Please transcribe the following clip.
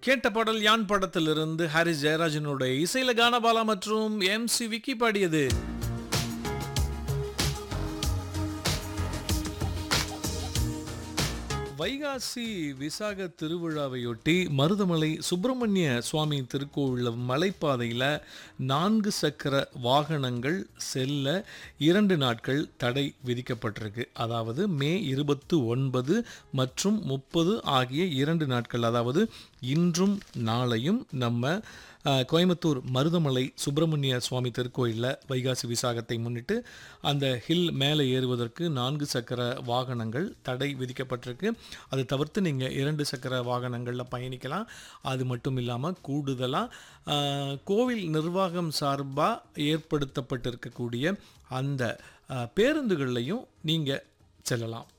கேட்ட பாடல் யான் படத்திலிருந்து ஹாரிஸ் ஜெயராஜனுடைய இசையில கானபாலா மற்றும் எம் சி விக்கி பாடியது வைகாசி விசாக திருவிழாவையொட்டி மருதமலை சுப்பிரமணிய சுவாமி திருக்கோவில் மலைப்பாதையில் நான்கு சக்கர வாகனங்கள் செல்ல இரண்டு நாட்கள் தடை விதிக்கப்பட்டிருக்கு அதாவது மே இருபத்து ஒன்பது மற்றும் முப்பது ஆகிய இரண்டு நாட்கள் அதாவது இன்றும் நாளையும் நம்ம அஹ், கோயம்புத்தூர் மருதமலை சுப்பிரமணிய சுவாமி திருக்கோயிலில் வைகாசி விசாகத்தை முன்னிட்டு அந்த ஹில் மேலே ஏறுவதற்கு நான்கு சக்கர வாகனங்கள் தடை விதிக்கப்பட்டிருக்கு அது தவிர்த்து நீங்கள் இரண்டு சக்கர வாகனங்களில் பயணிக்கலாம் அது மட்டும் இல்லாமல் கூடுதலாக கோவில் நிர்வாகம் சார்பாக ஏற்படுத்தப்பட்டிருக்கக்கூடிய அந்த அஹ், பேருந்துகள்லையும் நீங்கள் செல்லலாம்